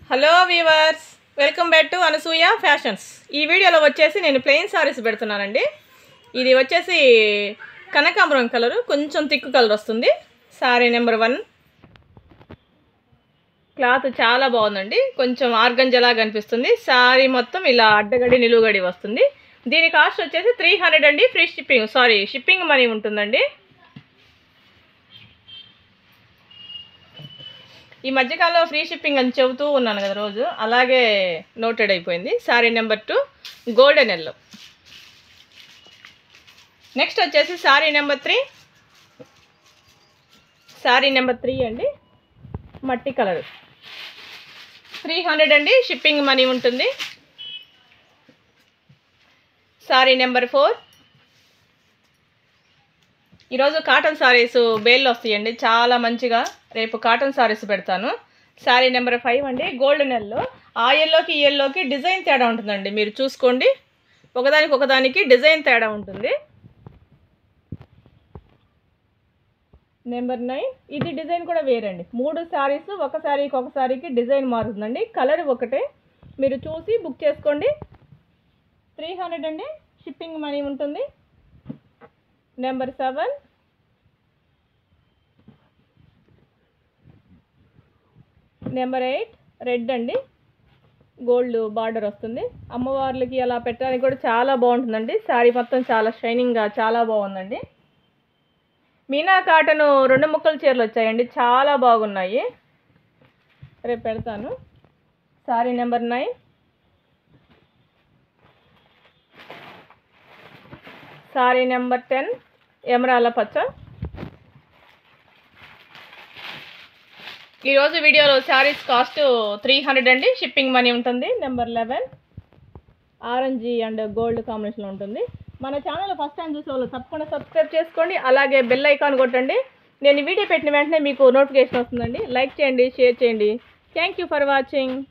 hello weavers welcome back to Anasuya Fashions ఈ వీడియోలో వచ్చేసి నేను ప్లెయిన్ సారీస్ పెడుతున్నానండి ఇది వచ్చేసి కనకాంబరం కలరు కొంచెం తిక్కు కలర్ వస్తుంది సారీ నెంబర్ వన్ క్లాత్ చాలా బాగుందండి కొంచెం ఆర్గంజలా కనిపిస్తుంది సారీ మొత్తం ఇలా అడ్డగడి నిలువుగడి వస్తుంది దీని కాస్ట్ వచ్చేసి త్రీ హండ్రెడ్ అండి free shipping sorry shipping money ఉంటుందండి ఈ మధ్యకాలంలో ఫ్రీ షిప్పింగ్ అని చెబుతూ ఉన్నాను కదా రోజు అలాగే నోటెడ్ అయిపోయింది sari number two golden yellow next వచ్చేసి sari number three sari number three అండి మట్టి కలర్ త్రీ హండ్రెడ్ అండి షిప్పింగ్ మనీ ఉంటుంది సారీ నెంబర్ ఫోర్ ఈరోజు కాటన్ సారీస్ బేల్లో వస్తాయండి చాలా మంచిగా రేపు కాటన్ సారీస్ పెడతాను సారీ నెంబర్ ఫైవ్ అండి గోల్డెన్ ఎల్లో ఆ ఎల్లోకి ఈ ఎల్లోకి డిజైన్ తేడా ఉంటుందండి మీరు చూసుకోండి ఒకదానికి ఒకదానికి డిజైన్ తేడా ఉంటుంది నెంబర్ నైన్ ఇది డిజైన్ కూడా వేరండి మూడు శారీస్ ఒక శారీకి ఒక శారీకి డిజైన్ మారుతుందండి కలర్ ఒకటే మీరు చూసి బుక్ చేసుకోండి త్రీ హండ్రెడ్ అండి షిప్పింగ్ మనీ ఉంటుంది number seven number eight red అండి గోల్డ్ బార్డర్ వస్తుంది అమ్మవార్లకి అలా పెట్టడానికి కూడా చాలా బాగుంటుందండి శారీ మొత్తం చాలా షైనింగ్గా చాలా బాగుందండి మీనా కాటన్ రెండు ముక్కల చీరలు వచ్చాయండి చాలా బాగున్నాయి రేపు పెడతాను sari number nine sari number ten emerald పచ్చ ఈరోజు వీడియోలో శారీస్ కాస్ట్ త్రీ హండ్రెడ్ అండి షిప్పింగ్ మనీ ఉంటుంది నెంబర్ లెవెన్ ఆరెంజీ అండ్ గోల్డ్ కాంబినేషన్లో ఉంటుంది మన ఛానల్ ఫస్ట్ టైం చూసే వాళ్ళు తప్పకుండా సబ్స్క్రైబ్ చేసుకోండి అలాగే బెల్ ఐకాన్ కొట్టండి నేను ఈ వీడియో పెట్టిన వెంటనే మీకు నోటిఫికేషన్ వస్తుందండి లైక్ చేయండి షేర్ చేయండి థ్యాంక్ యూ ఫర్ వాచింగ్